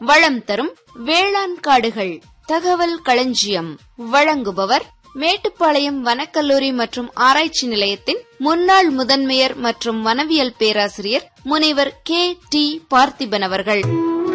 வளம் தரும் வேளாண் காடுகள் தகவல் களஞ்சியம் வழங்குபவர் மேட்டுப்பாளையம் வனக்கல்லூரி மற்றும் ஆராய்ச்சி நிலையத்தின் முன்னாள் முதன்மையர் மற்றும் வனவியல் பேராசிரியர் முனைவர் கே டி பார்த்திபன் அவர்கள்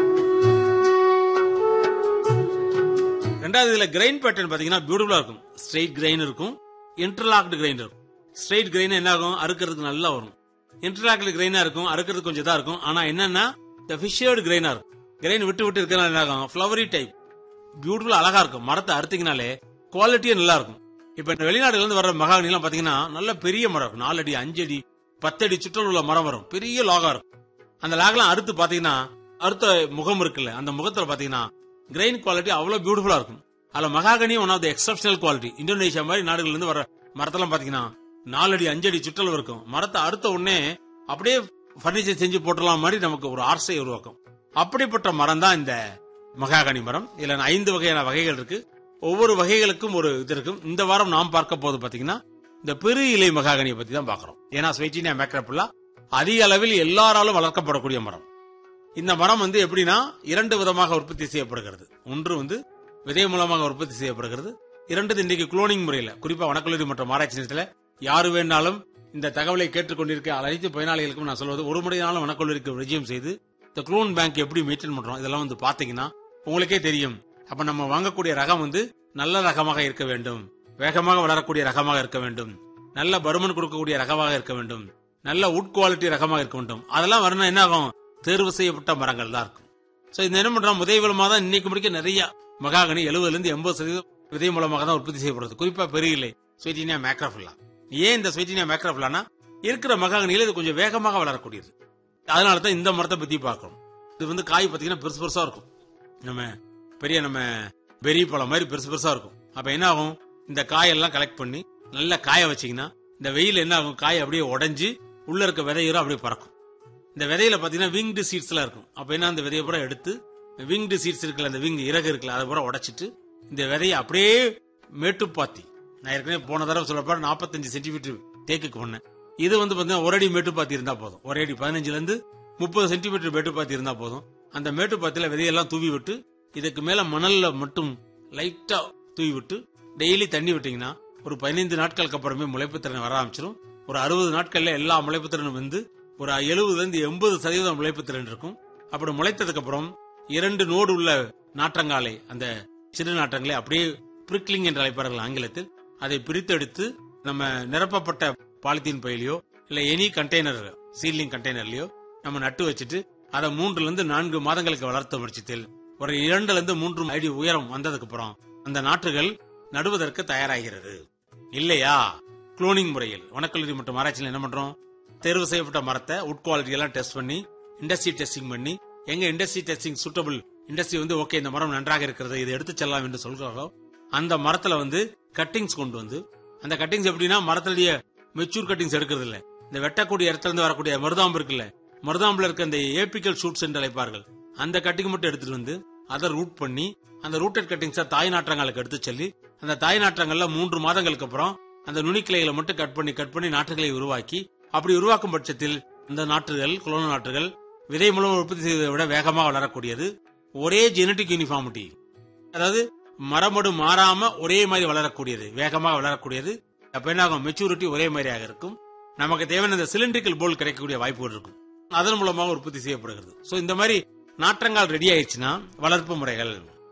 ரெண்டாவது இதுல கிரைன் பேட்டர்ன் பாத்தீங்கன்னா பியூட்டிஃபுல்லா இருக்கும் ஸ்ட்ரெயிட் கிரைன் இருக்கும் இன்டர்லாக்டு கிரைன் இருக்கும் ஸ்ட்ரெயிட் கிரைன் என்ன ஆகும் அறுக்கிறதுக்கு நல்லா வரும் இன்டர்லாக்டு கிரைனா இருக்கும் அறுக்கிறதுக்கு கொஞ்சம் இதா இருக்கும் ஆனா என்னன்னா இந்த ஃபிஷர்டு கிரைனா இருக்கும் கிரைன் விட்டு விட்டு இருக்கிறனால என்ன ஆகும் ஃபிளவரி டைப் பியூட்டிஃபுல் அழகா இருக்கும் மரத்தை அறுத்தீங்கனாலே குவாலிட்டியே நல்லா இருக்கும் இப்ப இந்த வெளிநாடுல இருந்து வர்ற மகாகனி எல்லாம் பாத்தீங்கன்னா நல்ல பெரிய மரம் இருக்கும் நாலு அடி அஞ்சு அடி பத்து அடி சுற்றல் உள்ள மரம் வரும் பெரிய லாகா இருக்கும் அந்த லாகெல்லாம் அறுத்து பாத்தீங்கன்னா அறுத்த முகம் இருக்குல்ல அந்த முகத்துல பாத்தீங்கன்னா கிரைன் குவாலிட்டி அவ்வளவு பியூட்டிஃபுல்லா இருக்கும் அதுல மகாகனி one of the exceptional quality Indonesia மாதிரி நாடுகள்ல இருந்து வர மரத்தெல்லாம் பாத்தீங்கன்னா நாலு அடி அஞ்சு அடி சுற்றல் இருக்கும் மரத்தை அறுத்த உடனே அப்படியே பர்னிச்சர் செஞ்சு போட்டுடலாம் மாதிரி நமக்கு ஒரு ஆசை உருவாக்கும் அப்படிப்பட்ட மரம் தான் இந்த மகாகனி மரம் இதுல ஐந்து வகையான வகைகள் இருக்கு ஒவ்வொரு வகைகளுக்கும் ஒரு இது இருக்கும் இந்த வாரம் நாம் பார்க்க போது பாத்தீங்கன்னா இந்த பெரு இலை மகாகனியை பத்தி தான் பாக்குறோம் ஏன்னா ஸ்வைட்டினியா மேக்ரப்புல்லா அதிக அளவில் எல்லாராலும் வளர்க்கப்படக்கூடிய மரம் இந்த மரம் வந்து எப்படின்னா இரண்டு விதமாக உற்பத்தி செய்யப்படுகிறது ஒன்று வந்து விதை மூலமாக உற்பத்தி செய்யப்படுகிறது இரண்டு இன்றைக்கு குளோனிங் முறையில குறிப்பா வனக்கல்லூரி மற்றும் ஆராய்ச்சி நிலையத்துல யாரு வேணாலும் இந்த தகவலை கேட்டுக்கொண்டிருக்க அனைத்து பயனாளிகளுக்கும் நான் சொல்வது ஒரு முறையாலும் வனக்கல்லூரிக்கு விஜயம் செய்து இந்த குளோன் பேங்க் எப்படி மெயின்டைன் பண்றோம் இதெல்லாம் வந்து பாத்தீங்கன்னா உங்களுக்கே தெரியும் அப்ப நம்ம வாங்கக்கூடிய ரகம் வந்து நல்ல ரகமாக இருக்க வேண்டும் வேகமாக வளரக்கூடிய ரகமாக இருக்க வேண்டும் நல்ல பருமன் கொடுக்கக்கூடிய ரகமாக இருக்க வேண்டும் நல்ல உட் குவாலிட்டி ரகமாக இருக்க வேண்டும் அதெல்லாம் வரணும் என்ன ஆகும் தேர்வு செய்யப்பட்ட மரங்கள் தான் இருக்கும் சோ இந்த என்ன பண்றோம் விதை மூலமா தான் இன்னைக்கு முடிக்க நிறைய மகாகனி எழுபதுல இருந்து எண்பது சதவீதம் விதை மூலமாக தான் உற்பத்தி செய்யப்படுறது குறிப்பா பெரிய இலை ஸ்வீட்டினியா மேக்ராஃபில்லா ஏன் இந்த ஸ்வீட்டினியா மேக்ராஃபில்லானா இருக்கிற மகாகனியில இது கொஞ்சம் வேகமாக வளரக்கூடியது அதனால தான் இந்த மரத்தை பத்தி பார்க்கறோம் இது வந்து காய் பாத்தீங்கன்னா பெருசு பெருசா இருக்கும் நம்ம பெரிய நம்ம பெரிய பழம் மாதிரி பெருசு பெருசா இருக்கும் அப்ப என்ன ஆகும் இந்த காயெல்லாம் கலெக்ட் பண்ணி நல்லா காய வச்சீங்கன்னா இந்த வெயில் என்ன ஆகும் காய் அப்படியே உடைஞ்சு உள்ள இருக்க விதையெல்லாம் அப்படியே பறக்கும் இந்த விதையில பாத்தீங்கன்னா விங்டு சீட்ஸ் எல்லாம் இருக்கும் அப்ப என்ன அந்த விதையை பூரா எடுத்து விங்டு சீட்ஸ் இருக்குல்ல அந்த விங் இறகு இருக்குல்ல அதை பூரா உடைச்சிட்டு இந்த விதையை அப்படியே மேட்டுப்பாத்தி நான் ஏற்கனவே போன தடவை சொல்லப்ப நாற்பத்தஞ்சு சென்டிமீட்டர் தேக்குக்கு பண்ணேன் இது வந்து பாத்தீங்கன்னா ஒரு அடி மேட்டுப்பாத்தி இருந்தா போதும் ஒரு அடி பதினஞ்சுல இருந்து முப்பது சென்டிமீட்டர் மேட்டுப்பாத்தி இருந்தா போதும் அந்த மேட்டுப்பாத்தில விதையெல்லாம் தூவி விட்டு இதுக்கு மேல மணல்ல மட்டும் லைட்டா தூவி விட்டு டெய்லி தண்ணி விட்டீங்கன்னா ஒரு பதினைந்து நாட்களுக்கு அப்புறமே முளைப்பு திறன் வர ஆரம்பிச்சிடும் ஒரு அறுபது நாட்கள்ல எல்லா முளைப்பு திறனும் வந்து ஒரு எழுபதுல இருந்து எண்பது சதவீதம் முளைப்பு திறன் இருக்கும் அப்படி முளைத்ததுக்கு அப்புறம் இரண்டு நோடு உள்ள நாற்றங்காலை அந்த சிறு நாற்றங்களை அப்படியே பிரிக்லிங் என்று அழைப்பார்கள் ஆங்கிலத்தில் அதை பிரித்தெடுத்து நம்ம நிரப்பப்பட்ட பாலித்தீன் பையிலையோ இல்ல எனி கண்டெய்னர் சீலிங் கண்டெய்னர்லயோ நம்ம நட்டு வச்சுட்டு அதை மூன்றுல இருந்து நான்கு மாதங்களுக்கு வளர்த்த பட்சத்தில் ஒரு இரண்டுல இருந்து மூன்று அடி உயரம் வந்ததுக்கு அப்புறம் அந்த நாற்றுகள் நடுவதற்கு தயாராகிறது இல்லையா குளோனிங் முறையில் வனக்கல்லூரி மற்றும் ஆராய்ச்சியில் என்ன பண்றோம் தேர்வு செய்யப்பட்ட மரத்தை உட் குவாலிட்டி எல்லாம் டெஸ்ட் பண்ணி இண்டஸ்ட்ரி டெஸ்டிங் பண்ணி எங்க இண்டஸ்ட்ரி டெஸ்டிங் சூட்டபிள் இண்டஸ்ட்ரி வந்து ஓகே இந்த மரம் நன்றாக இருக்கிறது இதை எடுத்து செல்லலாம் என்று சொல்கிறாரோ அந்த மரத்துல வந்து கட்டிங்ஸ் கொண்டு வந்து அந்த கட்டிங்ஸ் எப்படின்னா மரத்துடைய மெச்சூர் கட்டிங்ஸ் எடுக்கிறது இல்ல இந்த வெட்டக்கூடிய இடத்துல இருந்து வரக்கூடிய மருதாம்பு இருக்குல்ல மருதாம்புல இருக்க அந்த ஏபிக்கல் ஷூட்ஸ் என்று அழைப்பார்கள் அந்த கட்டிங் மட்டும் எடுத்துட்டு வந்து அதை ரூட் பண்ணி அந்த ரூட்டட் கட்டிங்ஸை தாய் நாற்றங்களுக்கு எடுத்து சொல்லி அந்த தாய் நாற்றங்கள்ல மூன்று மாதங்களுக்கு அப்புறம் அந்த நுனிக்கிளைகளை மட்டும் கட் பண்ணி கட் பண்ணி நாற்றுகளை உருவாக்கி அப்படி உருவாக்கும் பட்சத்தில் இந்த நாற்றுகள் குளோன நாற்றுகள் விதை மூலம் உற்பத்தி செய்வதை விட வேகமாக வளரக்கூடியது ஒரே ஜெனட்டிக் யூனிஃபார்மிட்டி அதாவது மரமடு மாறாம ஒரே மாதிரி வளரக்கூடியது வேகமாக வளரக்கூடியது அப்ப என்ன ஆகும் மெச்சூரிட்டி ஒரே மாதிரியாக இருக்கும் நமக்கு தேவையான இந்த சிலிண்ட்ரிக்கல் போல் கிடைக்கக்கூடிய வாய்ப்புகள் இருக்கும் அதன் மூலமாக உற்பத்தி செய்யப்படுகிறது சோ இந்த மாதிரி நாற்றங்கால் ரெடி ஆயிடுச்சுன்னா வளர்ப்பு முறைகள்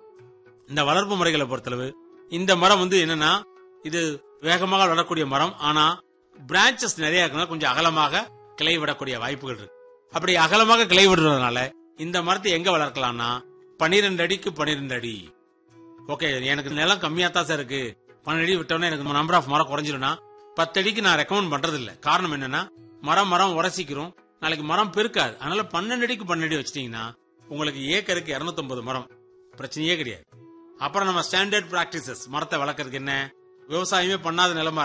இந்த வளர்ப்பு முறைகளை பொறுத்தளவு இந்த மரம் வந்து என்னன்னா இது வேகமாக வளரக்கூடிய மரம் ஆனா பிரான்ச்சஸ் நிறைய இருக்கனால கொஞ்சம் அகலமாக கிளை விடக்கூடிய வாய்ப்புகள் இருக்கு அப்படி அகலமாக கிளை விடுறதுனால இந்த மரத்தை எங்க வளர்க்கலாம்னா பன்னிரெண்டு அடிக்கு பன்னிரெண்டு அடி ஓகே எனக்கு நிலம் கம்மியா தான் சார் இருக்கு பன்னெண்டு அடி விட்டோன்னே எனக்கு நம்பர் ஆஃப் மரம் குறைஞ்சிடும்னா பத்து அடிக்கு நான் ரெக்கமெண்ட் பண்றது இல்ல காரணம் என்னன்னா மரம் மரம் உரசிக்கிறோம் நாளைக்கு மரம் பெருக்காது அதனால பன்னெண்டு அடிக்கு பன்னெண்டு அடி வச்சிட்டீங்கன்னா உங்களுக்கு ஏக்கருக்கு 250 மரம் பிரச்சனையே கிடையாது அப்புறம் நம்ம ஸ்டாண்டர்ட் பிராக்டிசஸ் மரத்தை வளர்க்கறதுக்கு என்ன விவசாயமே பண்ணாத நிலமா